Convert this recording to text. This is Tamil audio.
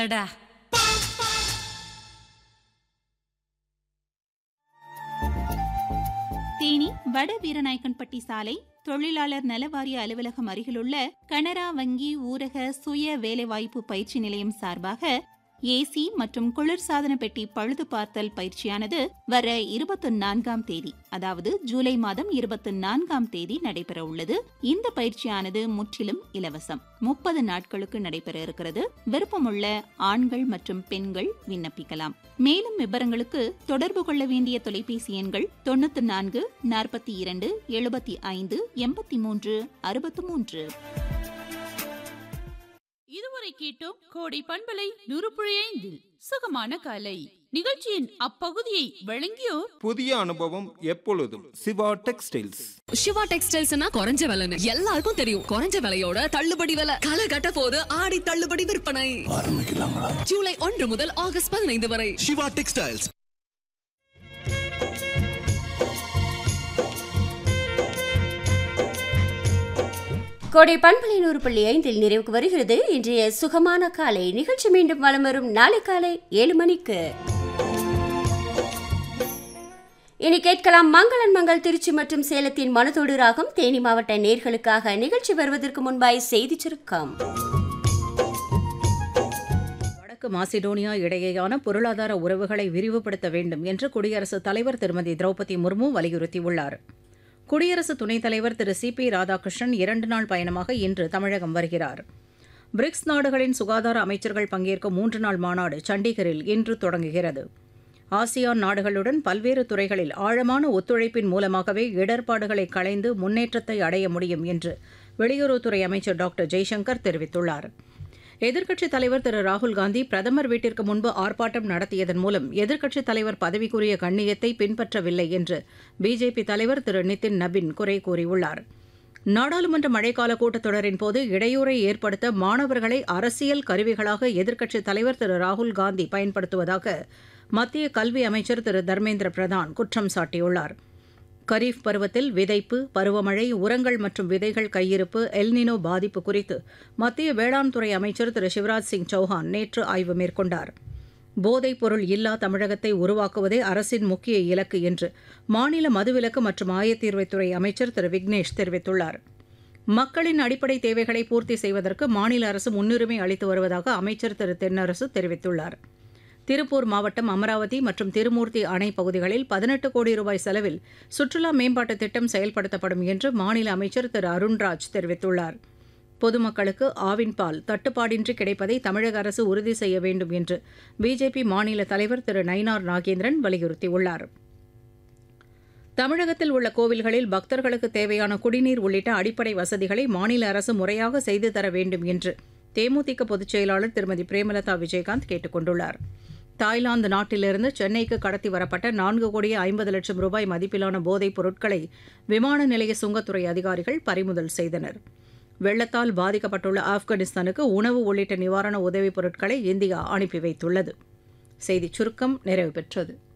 அடா தேனி வட வீரநாயக்கன்பட்டி சாலை தொழிலாளர் நலவாரிய அலுவலகம் அருகிலுள்ள கனரா வங்கி ஊரக சுய வேலைவாய்ப்பு பயிற்சி நிலையம் சார்பாக ஏசி மற்றும் குளிர்சாதன பெட்டி பழுது பார்த்தல் பயிற்சியானது வர இருபத்தி நான்காம் தேதி அதாவது ஜூலை மாதம் இருபத்தி நான்காம் தேதி நடைபெற உள்ளது இந்த பயிற்சியானது முற்றிலும் இலவசம் முப்பது நாட்களுக்கு நடைபெற இருக்கிறது விருப்பமுள்ள ஆண்கள் மற்றும் பெண்கள் விண்ணப்பிக்கலாம் மேலும் விவரங்களுக்கு தொடர்பு கொள்ள வேண்டிய தொலைபேசி எண்கள் தொண்ணூத்தி நான்கு நாற்பத்தி இரண்டு எழுபத்தி ஐந்து எண்பத்தி மூன்று அறுபத்தி மூன்று இதுவரை கேட்டோம் கோடை பண்பலை நூறுபுழி ஐந்தில் சுகமான காலை நிகழ்ச்சியின் அப்பகுதியை வழங்கியோர் புதிய அனுபவம் எப்பொழுதும் சிவா டெக்ஸ்டைல்ஸ் சிவா டெக்ஸ்டைல்ஸ்னா குறைஞ்ச விலைன்னு எல்லாருக்கும் தெரியும் குறைஞ்ச விலையோட தள்ளுபடி விலை களை கட்ட போது ஆடி தள்ளுபடி விற்பனை ஜூலை ஒன்று முதல் ஆகஸ்ட் பதினைந்து வரை சிவா டெக்ஸ்டைல்ஸ் கோடை பண்பலை நூறு புள்ளி ஐந்தில் நிறைவுக்கு வருகிறது இன்றைய சுகமான காலை நிகழ்ச்சி மீண்டும் வலம் வரும் நாளை காலை ஏழு மணிக்கு இனி கேட்கலாம் மங்களன் மங்கள் திருச்சி மற்றும் சேலத்தின் மனதோடு ராகம் தேனி மாவட்ட நேர்களுக்காக நிகழ்ச்சி வருவதற்கு முன்பாய் செய்தி சுருக்கம் வடக்கு மாசிடோனியா இடையேயான பொருளாதார உறவுகளை விரிவுபடுத்த வேண்டும் என்று குடியரசுத் தலைவர் திருமதி திரௌபதி முர்மு வலியுறுத்தியுள்ளார் குடியரசு துணைத் தலைவர் திரு சி பி ராதாகிருஷ்ணன் இரண்டு நாள் பயணமாக இன்று தமிழகம் வருகிறார் பிரிக்ஸ் நாடுகளின் சுகாதார அமைச்சர்கள் பங்கேற்கும் மூன்று நாள் மாநாடு சண்டிகரில் இன்று தொடங்குகிறது ஆசியான் நாடுகளுடன் பல்வேறு துறைகளில் ஆழமான ஒத்துழைப்பின் மூலமாகவே இடர்பாடுகளை களைந்து முன்னேற்றத்தை அடைய முடியும் என்று வெளியுறவுத்துறை அமைச்சர் டாக்டர் ஜெய்சங்கர் தெரிவித்துள்ளார் எதிர்க்கட்சித் தலைவர் திரு ராகுல் காந்தி பிரதமர் வீட்டிற்கு முன்பு ஆர்ப்பாட்டம் நடத்தியதன் மூலம் எதிர்க்கட்சித் தலைவர் பதவிக்குரிய கண்ணியத்தை பின்பற்றவில்லை என்று பிஜேபி தலைவர் திரு நிதின் நபின் குறை கூறியுள்ளார் நாடாளுமன்ற மழைக்கால கூட்டத்தொடரின் போது இடையூறை ஏற்படுத்த மாணவர்களை அரசியல் கருவிகளாக எதிர்க்கட்சித் தலைவர் திரு ராகுல் காந்தி பயன்படுத்துவதாக மத்திய கல்வி அமைச்சர் திரு தர்மேந்திர பிரதான் குற்றம் சாட்டியுள்ளார் கரீஃப் பருவத்தில் விதைப்பு பருவமழை உரங்கள் மற்றும் விதைகள் கையிருப்பு எல்னினோ பாதிப்பு குறித்து மத்திய வேளாண் துறை அமைச்சர் திரு சிவராஜ் சிங் சௌஹான் நேற்று ஆய்வு மேற்கொண்டார் போதைப் பொருள் இல்லா தமிழகத்தை உருவாக்குவதே அரசின் முக்கிய இலக்கு என்று மாநில மதுவிலக்கு மற்றும் ஆயத்தீர்வைத்துறை அமைச்சர் திரு விக்னேஷ் தெரிவித்துள்ளார் மக்களின் அடிப்படை தேவைகளை பூர்த்தி செய்வதற்கு மாநில அரசு முன்னுரிமை அளித்து வருவதாக அமைச்சர் திரு தென்னரசு தெரிவித்துள்ளார் திருப்பூர் மாவட்டம் அமராவதி மற்றும் திருமூர்த்தி அணை பகுதிகளில் பதினெட்டு கோடி ரூபாய் செலவில் சுற்றுலா மேம்பாட்டுத் திட்டம் செயல்படுத்தப்படும் என்று மாநில அமைச்சர் திரு அருண்ராஜ் தெரிவித்துள்ளார் பொதுமக்களுக்கு ஆவின் பால் தட்டுப்பாடின்றி கிடைப்பதை தமிழக அரசு உறுதி செய்ய வேண்டும் என்று பிஜேபி மாநில தலைவர் திரு நயினார் நாகேந்திரன் வலியுறுத்தியுள்ளார் தமிழகத்தில் உள்ள கோவில்களில் பக்தர்களுக்கு தேவையான குடிநீர் உள்ளிட்ட அடிப்படை வசதிகளை மாநில அரசு முறையாக செய்து தர வேண்டும் என்று தேமுதிக பொதுச் செயலாளர் திருமதி பிரேமலதா விஜயகாந்த் கேட்டுக் கொண்டுள்ளார் தாய்லாந்து நாட்டிலிருந்து சென்னைக்கு கடத்தி வரப்பட்ட நான்கு கோடியே ஐம்பது லட்சம் ரூபாய் மதிப்பிலான போதைப் பொருட்களை விமான நிலைய சுங்கத்துறை அதிகாரிகள் பறிமுதல் செய்தனர் வெள்ளத்தால் பாதிக்கப்பட்டுள்ள ஆப்கானிஸ்தானுக்கு உணவு உள்ளிட்ட நிவாரண உதவிப் பொருட்களை இந்தியா அனுப்பி வைத்துள்ளது செய்திச் சுருக்கம் நிறைவு பெற்றது